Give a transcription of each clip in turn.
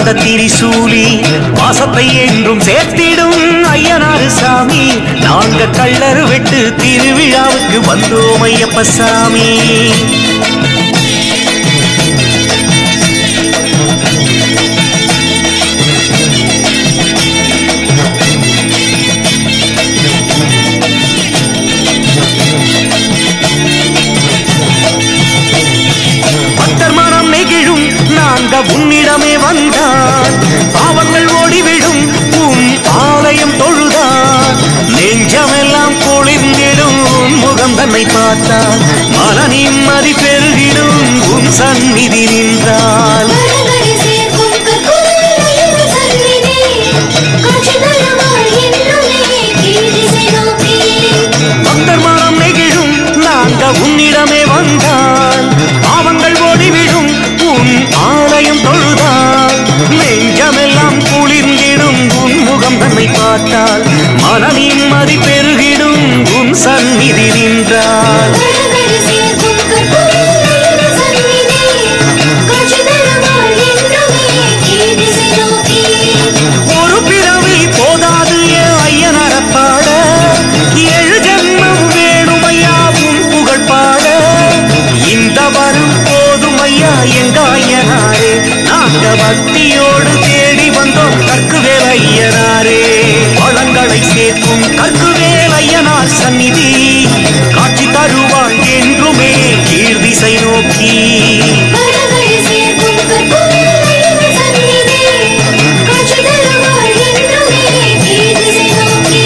அந்த திரிசூலி வாசத்தை என்றும் சேர்த்திடும் ஐயனாறு சாமி நாங்க கள்ளறு வெட்டு திருவிழாவுக்கு வந்தோம் ஐயப்ப சாமி பக்தர் மனம் நெகிழும் நாங்க உன்னிடமே வந்தான் பாவங்கள் ஓடிவிடும் உன் ஆலயம் தொழுதான் நெஞ்சமெல்லாம் குளிர்ந்திடும் உன் முகம் தன்னை பார்த்தால் மன நிம்மதி பெருகிடும் உன் சந்நிதி நின்றால் வரங்களை சேர்க்கும் கற்பனையின் சந்நிதி. காட்சி தருவாள் என்றுமே கீழ்திசை நோக்கி. பக்தர் மனம் நெகிழும் நாங்க உன்னிடமே வந்தான் பாவங்கள் ஓடிவிடும் உன் ஆலயம் தொழுதால் நெஞ்சமெல்லாம் குளிர்ந்திடும் உன் முகம் தன்னை பார்த்தால் மன நிம்மதி பெருகிடும் உன் சந்நிதி நின்றால் வரங்களை சேர்க்கும் கற்பனையின் சந்நிதி. காட்சி தருவாள் என்றுமே கீழ்திசை நோக்கி. ஒரு பிறவி போதாது என் ஐயனர பாட ஏழு ஜென்மம் வேணும் ஐயா உன் புகழ் பாட இந்த வரம் போதும் ஐயா எங்க ஐயனாரே நாங்க பக்தியோடு தேடி வந்தோம் கற்குவேல் ஐயனாரே வளங்களை சேர்க்கும் கற்குவேல் ஐயனார் சந்நிதி காட்சி தருவாள் என்றுமே கீழ்திசை நோக்கி வரங்களை சேர்க்கும் கற்பனையின் சந்நிதி. காட்சி தருவாள் என்றுமே கீழ்திசை நோக்கி.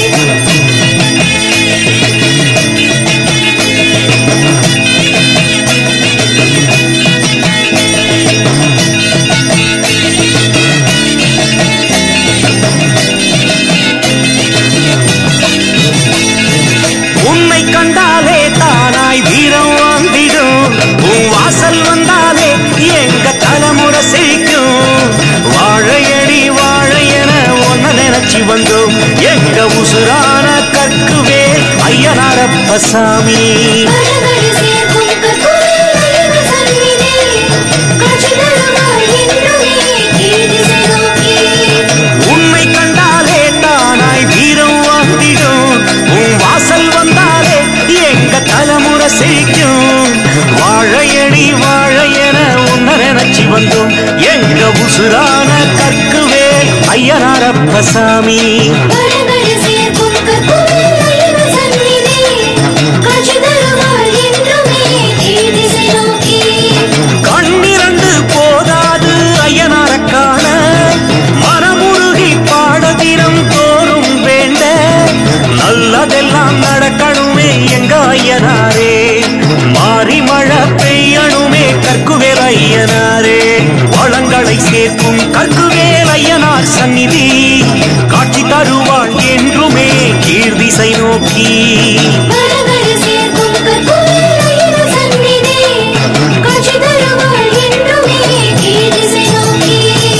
உன்னை கண்டாலே தானாய் வீரம் வந்திடும் உன் வாசல் வந்தாலே எங்க தலைமுறை செழிக்கும் வாழையடி வாழையென ஒன்ன நினைச்சு வந்தோம் எங்க உசுரான கற்குவே ஐயனாரப்ப சாமி வரங்களை சேர்க்கும் கற்பனையின் சந்நிதி. காட்சி தருவாள் என்றுமே கீழ்திசை நோக்கி. உன்னை கண்டாலே தானாய் வீரம் வந்திடும் உன் வாசல் வந்தாலே எங்க தலைமுறை செழிக்கும் வாழையடி வாழையென உன்ன நினைச்சு வந்தோம் எங்க உசுரான கற்குவே ஐயனாரப்ப சாமி வரங்களை சேர்க்கும் கற்பனையின் சந்நிதி. காட்சி தருவாள் என்றுமே கீழ்திசை நோக்கி. கண்ணிரண்டு போதாது ஐயனார காண மனமுருகி பாட தினம் தோறும் வேண்ட நல்லதெல்லாம் நடக்கணுமே எங்க ஐயனாரே மாறி மழை பெய்யணுமே கற்குவேல் ஐயனாரே வளங்களை சேர்க்கும் கற்குவேல் ஐயனார் சந்நிதி காட்சி தருவாள் என்றுமே கீழ்திசை நோக்கி வரங்களை சேர்க்கும் கற்பனையின் சந்நிதி. காட்சி தருவாள் என்றுமே கீழ்திசை நோக்கி.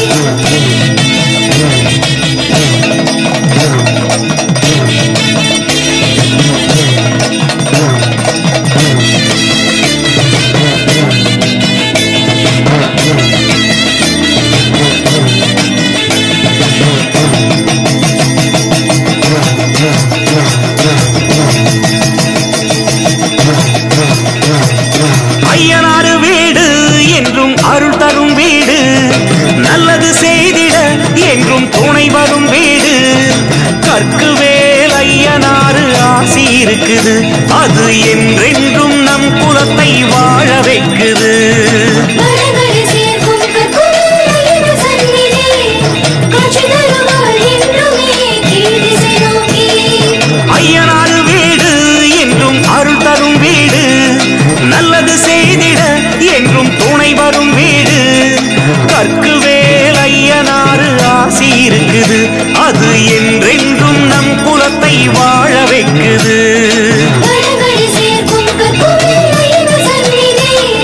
ஐயனாறு வீடு என்றும் அருள் தரும் வீடு நல்லது செய்திட என்றும் துணை வரும் வீடு கற்கு வேல் ஐயனாறு ஆசி இருக்குது அது என்றென்றும் நம் குலத்தை வாழ வைக்குது வரங்களை சேர்க்கும் கற்பனையின் சந்நிதி. காட்சி தருவாள் என்றுமே கீழ்திசை நோக்கி. ஐயனாறு வீடு என்றும் அருள் தரும் வீடு நல்லது செய்திட என்றும் துணை வரும் வீடு கற்கு வேல் ஐயனாறு ஆசி இருக்குது அது என்றென்றும் நம் குலத்தை வாழ வைக்குது வரங்களை சேர்க்கும் கற்பனையின் சந்நிதி.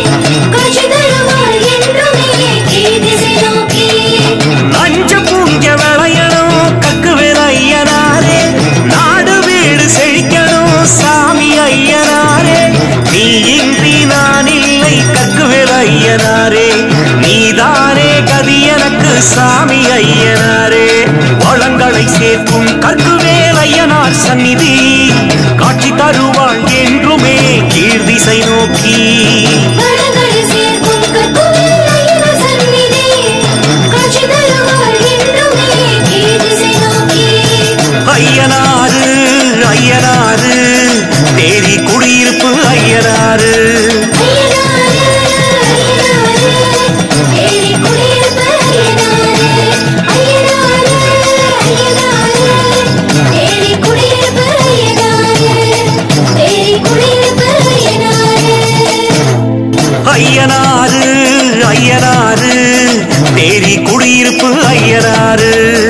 ஐயனாரு ஐயனாரு தேடி குடியிருப்பு ஐயனாரு ஐயனாரே ஐயனாரே தேடி குடியிருப்பு ஐயனாரே ஐயனாரே ஐயனாரே தேடி குடியிருப்பு ஐயனாரே தேடி குடியிருப்பு ஐயனாரே ஐயனாரு ஐயனாரு தேடி குடியிருப்பு ஐயனாரு